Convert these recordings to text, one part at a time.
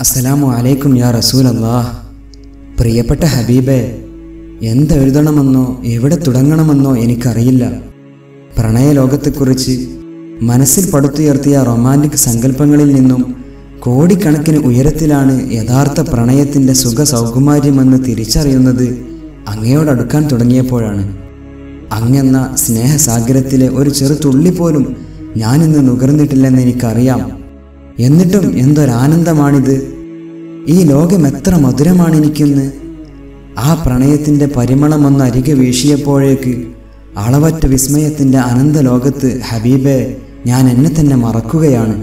അസ്സലാമു അലൈക്കും യാ റസൂലല്ലാ പ്രിയപ്പെട്ട ഹബീബെ എന്തെഴുതണമെന്നോ എവിടെ തുടങ്ങണമെന്നോ എനിക്കറിയില്ല പ്രണയലോകത്തെക്കുറിച്ച് മനസ്സിൽ പടുത്തുയർത്തിയ റൊമാൻറ്റിക് സങ്കല്പങ്ങളിൽ നിന്നും കോടിക്കണക്കിന് ഉയരത്തിലാണ് യഥാർത്ഥ പ്രണയത്തിൻ്റെ സുഖ സൗകുമാര്യമെന്ന് തിരിച്ചറിയുന്നത് അങ്ങയോടടുക്കാൻ തുടങ്ങിയപ്പോഴാണ് അങ്ങെന്ന സ്നേഹസാഗരത്തിലെ ഒരു ചെറു തുള്ളി പോലും ഞാനിന്ന് നുകർന്നിട്ടില്ലെന്ന് എനിക്കറിയാം എന്നിട്ടും എന്തൊരാനന്ദമാണിത് ഈ ലോകം എത്ര മധുരമാണെനിക്കെന്ന് ആ പ്രണയത്തിൻ്റെ പരിമളമൊന്ന് അരികെ വീശിയപ്പോഴേക്ക് അളവറ്റ വിസ്മയത്തിൻ്റെ അനന്ത ലോകത്ത് ഹബീബെ ഞാൻ എന്നെ തന്നെ മറക്കുകയാണ്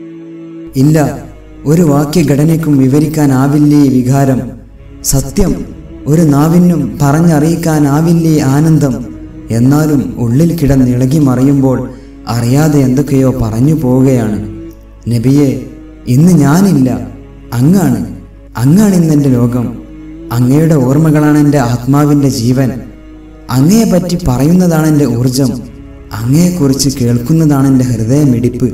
ഇല്ല ഒരു വാക്യഘടനയ്ക്കും വിവരിക്കാനാവില്ലേ ഈ വികാരം സത്യം ഒരു നാവിനും പറഞ്ഞറിയിക്കാനാവില്ലേ ആനന്ദം എന്നാലും ഉള്ളിൽ കിടന്നിളകി മറിയുമ്പോൾ അറിയാതെ എന്തൊക്കെയോ പറഞ്ഞു പോവുകയാണ് നബിയെ ഇന്ന് ഞാനില്ല അങ്ങാണ് അങ്ങാണ് ഇന്നെൻ്റെ ലോകം അങ്ങയുടെ ഓർമ്മകളാണ് എൻ്റെ ആത്മാവിൻ്റെ ജീവൻ അങ്ങയെപ്പറ്റി പറയുന്നതാണ് എൻ്റെ ഊർജം അങ്ങയെക്കുറിച്ച് കേൾക്കുന്നതാണ് എൻ്റെ ഹൃദയമിടിപ്പ്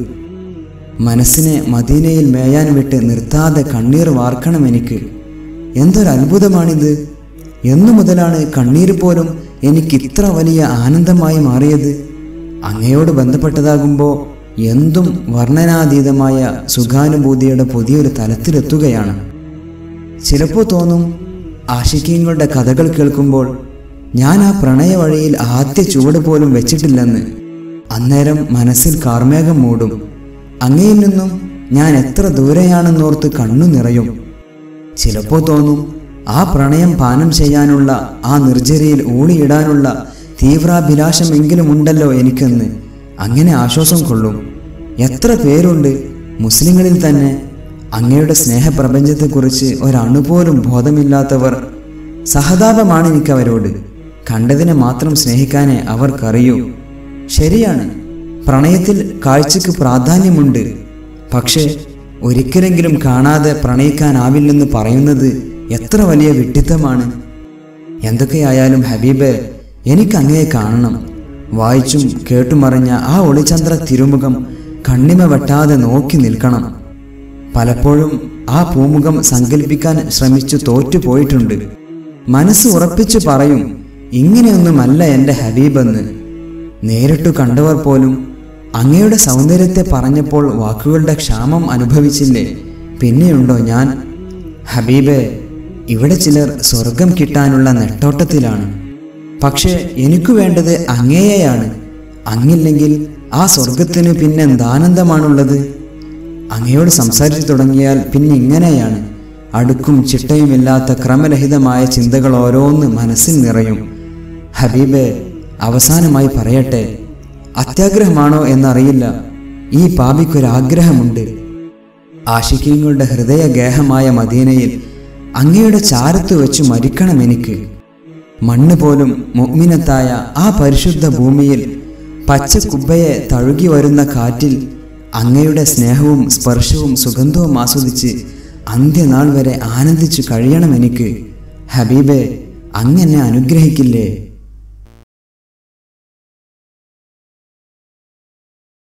മനസ്സിനെ മദീനയിൽ മേയാൻ വിട്ട് നിർത്താതെ കണ്ണീർ വാർക്കണം എനിക്ക് എന്തൊരു അത്ഭുതമാണിത് എന്നു മുതലാണ് കണ്ണീർ പോലും എനിക്ക് ഇത്ര വലിയ ആനന്ദമായി മാറിയത് അങ്ങയോട് ബന്ധപ്പെട്ടതാകുമ്പോൾ എന്തും വർണ്ണനാതീതമായ സുഖാനുഭൂതിയുടെ പുതിയൊരു തലത്തിലെത്തുകയാണ് ചിലപ്പോൾ തോന്നും ആഷിക്കീങ്ങളുടെ കഥകൾ കേൾക്കുമ്പോൾ ഞാൻ ആ പ്രണയ വഴിയിൽ ആദ്യ ചുവട് പോലും വെച്ചിട്ടില്ലെന്ന് അന്നേരം മനസ്സിൽ കാർമേഘം മൂടും അങ്ങയിൽ നിന്നും ഞാൻ എത്ര ദൂരെയാണെന്നോർത്ത് കണ്ണു നിറയും ചിലപ്പോൾ തോന്നും ആ പ്രണയം പാനം ചെയ്യാനുള്ള ആ നിർജ്ജരയിൽ ഊളിയിടാനുള്ള തീവ്രാഭിലാഷമെങ്കിലും ഉണ്ടല്ലോ എനിക്കെന്ന് അങ്ങനെ ആശ്വാസം കൊള്ളും എത്ര പേരുണ്ട് മുസ്ലിങ്ങളിൽ തന്നെ അങ്ങയുടെ സ്നേഹപ്രപഞ്ചത്തെക്കുറിച്ച് ഒരണുപോലും ബോധമില്ലാത്തവർ സഹതാപമാണ് എനിക്കവരോട് കണ്ടതിനെ മാത്രം സ്നേഹിക്കാനേ അവർക്കറിയൂ ശരിയാണ് പ്രണയത്തിൽ കാഴ്ചക്ക് പ്രാധാന്യമുണ്ട് പക്ഷേ ഒരിക്കലെങ്കിലും കാണാതെ പ്രണയിക്കാനാവില്ലെന്ന് പറയുന്നത് എത്ര വലിയ വിഡ്ഢിത്തമാണ് എന്തൊക്കെയായാലും ഹബീബെ എനിക്ക് അങ്ങയെ കാണണം വായിച്ചും കേട്ടുമറിഞ്ഞ ആ ഒളിചന്ദ്ര തിരുമുഖം കണ്ണിമ വെട്ടാതെ നോക്കി നിൽക്കണം പലപ്പോഴും ആ പൂമുഖം സങ്കല്പിക്കാൻ ശ്രമിച്ചു തോറ്റുപോയിട്ടുണ്ട് മനസ്സ് ഉറപ്പിച്ചു പറയും ഇങ്ങനെയൊന്നുമല്ല എൻ്റെ ഹബീബെന്ന് നേരിട്ടു കണ്ടവർ പോലും അങ്ങയുടെ സൗന്ദര്യത്തെ പറഞ്ഞപ്പോൾ വാക്കുകളുടെ ക്ഷാമം അനുഭവിച്ചില്ലേ പിന്നെയുണ്ടോ ഞാൻ ഹബീബെ ഇവിടെ ചിലർ സ്വർഗം കിട്ടാനുള്ള നെട്ടോട്ടത്തിലാണ് പക്ഷേ എനിക്കു വേണ്ടത് അങ്ങയെയാണ് അങ്ങില്ലെങ്കിൽ ആ സ്വർഗത്തിന് പിന്നെ എന്താനന്ദമാണുള്ളത് അങ്ങയോട് സംസാരിച്ചു തുടങ്ങിയാൽ പിന്നെ ഇങ്ങനെയാണ് അടുക്കും ചിട്ടയുമില്ലാത്ത ക്രമരഹിതമായ ചിന്തകൾ ഓരോന്ന് മനസ്സിൽ നിറയും ഹബീബെ അവസാനമായി പറയട്ടെ അത്യാഗ്രഹമാണോ എന്നറിയില്ല ഈ പാപിക്കൊരാഗ്രഹമുണ്ട് ആഷിക്കീങ്ങളുടെ ഹൃദയഗേഹമായ മദീനയിൽ അങ്ങയുടെ ചാരത്ത് വെച്ച് മരിക്കണം എനിക്ക് മണ്ണ് പോലും മുഗ്മിനത്തായ ആ പരിശുദ്ധ ഭൂമിയിൽ പച്ച കുബ്ബയെ തഴുകി വരുന്ന കാറ്റിൽ അങ്ങയുടെ സ്നേഹവും സ്പർശവും സുഗന്ധവും ആസ്വദിച്ച് അന്ത്യനാൾ വരെ ആനന്ദിച്ചു കഴിയണം എനിക്ക് ഹബീബെ അങ്ങനെ അനുഗ്രഹിക്കില്ലേ